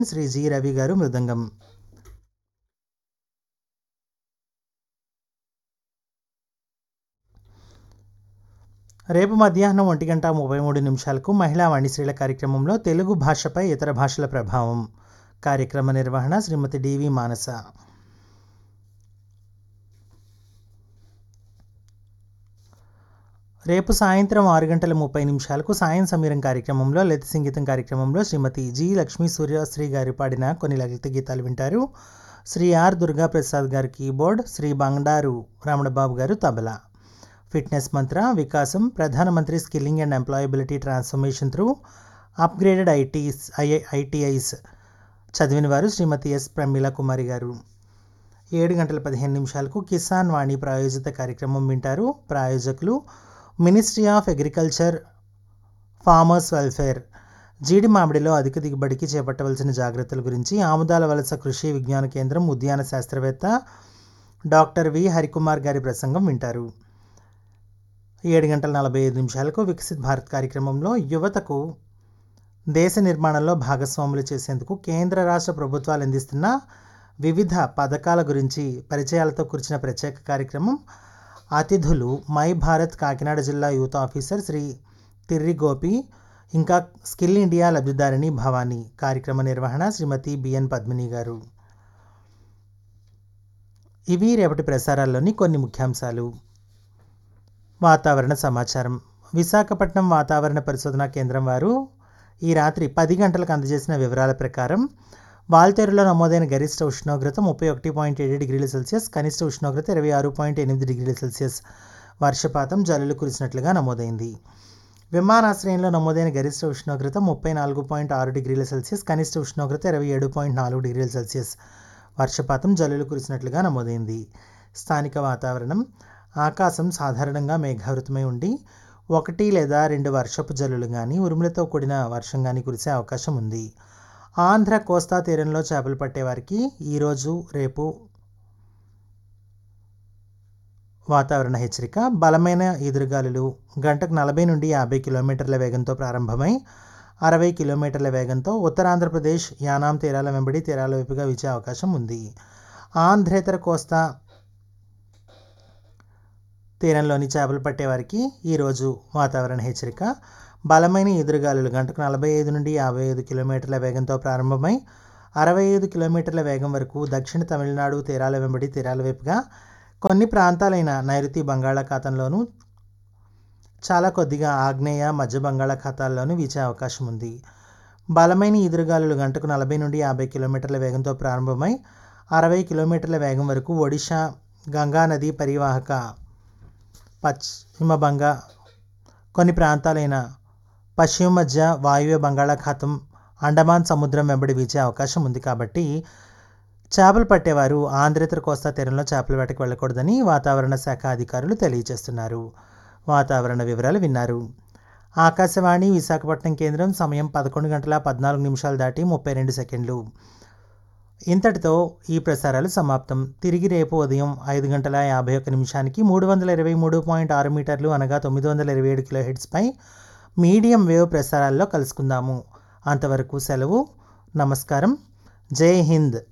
Shri G Ravi గారు మృదంగం రేపు మధ్యాహ్నం ఒంటి గంట ముప్పై మూడు నిమిషాలకు మహిళా వాణిశ్రీల కార్యక్రమంలో తెలుగు భాషపై ఇతర భాషల ప్రభావం కార్యక్రమ నిర్వహణ శ్రీమతి డివి మానస రేపు సాయంత్రం ఆరు గంటల ముప్పై నిమిషాలకు సాయం సమీరం కార్యక్రమంలో లలిత సంగీతం కార్యక్రమంలో శ్రీమతి జి లక్ష్మీ సూర్యశ్రీ గారు పాడిన కొన్ని లలిత గీతాలు వింటారు శ్రీ ఆర్ దుర్గా ప్రసాద్ గారు కీబోర్డ్ శ్రీ బండారు రమణబాబు గారు తబలా ఫిట్నెస్ మంత్ర వికాసం ప్రధానమంత్రి skilling and employability transformation through upgraded ITs I I ITIs చదివిన వారు శ్రీమతి ఎస్ ప్రమీల కుమారి గారు ఏడు గంటల పదిహేను నిమిషాలకు కిసాన్ వాణి ప్రాయోజిత కార్యక్రమం వింటారు ప్రాయోజకులు ministry of agriculture farmers welfare జీడి మామిడిలో అధిక దిగుబడికి చేపట్టవలసిన జాగ్రత్తల గురించి ఆముదాల వలస కృషి విజ్ఞాన కేంద్రం ఉద్యాన శాస్త్రవేత్త డాక్టర్ వి హరికుమార్ గారి ప్రసంగం వింటారు ఏడు గంటల నలభై ఐదు నిమిషాలకు వికసిత్ భారత్ కార్యక్రమంలో యువతకు దేశ నిర్మాణంలో భాగస్వాములు చేసేందుకు కేంద్ర రాష్ట్ర ప్రభుత్వాలు అందిస్తున్న వివిధ పథకాల గురించి పరిచయాలతో కూర్చిన ప్రత్యేక కార్యక్రమం అతిథులు మై భారత్ కాకినాడ జిల్లా యూత్ ఆఫీసర్ శ్రీ తిర్రి గోపి ఇంకా స్కిల్ ఇండియా లబ్ధిదారిణి భవానీ కార్యక్రమ నిర్వహణ శ్రీమతి బిఎన్ పద్మిని గారు ఇవి రేపటి ప్రసారాల్లోని కొన్ని ముఖ్యాంశాలు వాతావరణ సమాచారం విశాఖపట్నం వాతావరణ పరిశోధనా కేంద్రం వారు ఈ రాత్రి పది గంటలకు అందజేసిన వివరాల ప్రకారం వాల్తేరులో నమోదైన గరిష్ట ఉష్ణోగ్రత ముప్పై ఒకటి పాయింట్ ఏడు డిగ్రీల సెల్సియస్ కనిష్ట ఉష్ణోగ్రత ఇరవై ఆరు పాయింట్ ఎనిమిది డిగ్రీల సెల్సియస్ వర్షపాతం జల్లులు కురిసినట్లుగా నమోదైంది విమానాశ్రయంలో నమోదైన గరిష్ట ఉష్ణోగ్రత ముప్పై నాలుగు పాయింట్ ఆరు డిగ్రీల సెల్సియస్ కనిష్ట ఉష్ణోగ్రత ఇరవై ఏడు పాయింట్ నాలుగు డిగ్రీల సెల్సియస్ వర్షపాతం జల్లులు కురిసినట్లుగా నమోదైంది స్థానిక వాతావరణం ఆకాశం సాధారణంగా మేఘావృతమై ఉండి ఒకటి లేదా రెండు వర్షపు జల్లులు కానీ ఉరుములతో కూడిన వర్షం కానీ కురిసే అవకాశం ఉంది ఆంధ్ర కోస్తా తీరంలో చేపలు పట్టేవారికి ఈరోజు రేపు వాతావరణ హెచ్చరిక బలమైన ఎదురుగాలులు గంటకు నలభై నుండి యాభై కిలోమీటర్ల వేగంతో ప్రారంభమై అరవై కిలోమీటర్ల వేగంతో ఉత్తరాంధ్రప్రదేశ్ యానాం తీరాల వెంబడి తీరాల వైపుగా వీచే అవకాశం ఉంది ఆంధ్రేతర కోస్తా తీరంలోని చేపలు పట్టేవారికి ఈరోజు వాతావరణ హెచ్చరిక బలమైన ఎదురుగాలులు గంటకు నలభై ఐదు నుండి యాభై ఐదు కిలోమీటర్ల వేగంతో ప్రారంభమై అరవై ఐదు కిలోమీటర్ల వేగం వరకు దక్షిణ తమిళనాడు తీరాల వెంబడి తీరాల వైపుగా కొన్ని ప్రాంతాలైన నైరుతి బంగాళాఖాతంలోనూ చాలా కొద్దిగా ఆగ్నేయ మధ్య బంగాళాఖాతాల్లోనూ వీచే అవకాశం ఉంది బలమైన ఎదురుగాలులు గంటకు నలభై నుండి యాభై కిలోమీటర్ల వేగంతో ప్రారంభమై అరవై కిలోమీటర్ల వేగం వరకు ఒడిషా గంగా నది పరివాహక పశ్చిమ బంగా కొన్ని ప్రాంతాలైన పశ్చిమ మధ్య వాయువ్య బంగాళాఖాతం అండమాన్ సముద్రం వెంబడి వీచే అవకాశం ఉంది కాబట్టి చేపలు పట్టేవారు ఆంధ్రేతర కోస్తా తీరంలో చేపల వేటకు వెళ్ళకూడదని వాతావరణ శాఖ అధికారులు తెలియజేస్తున్నారు వాతావరణ వివరాలు విన్నారు ఆకాశవాణి విశాఖపట్నం కేంద్రం సమయం పదకొండు గంటల పద్నాలుగు నిమిషాలు దాటి ముప్పై రెండు సెకండ్లు ఇంతటితో ఈ ప్రసారాలు సమాప్తం తిరిగి రేపు ఉదయం ఐదు గంటల యాభై ఒక్క నిమిషానికి మూడు వందల ఇరవై మూడు పాయింట్ ఆరు మీటర్లు అనగా తొమ్మిది వందల ఇరవై ఏడు కిలో హెడ్స్పై మీడియం వేవ్ ప్రసారాల్లో కలుసుకుందాము అంతవరకు సెలవు నమస్కారం జై హింద్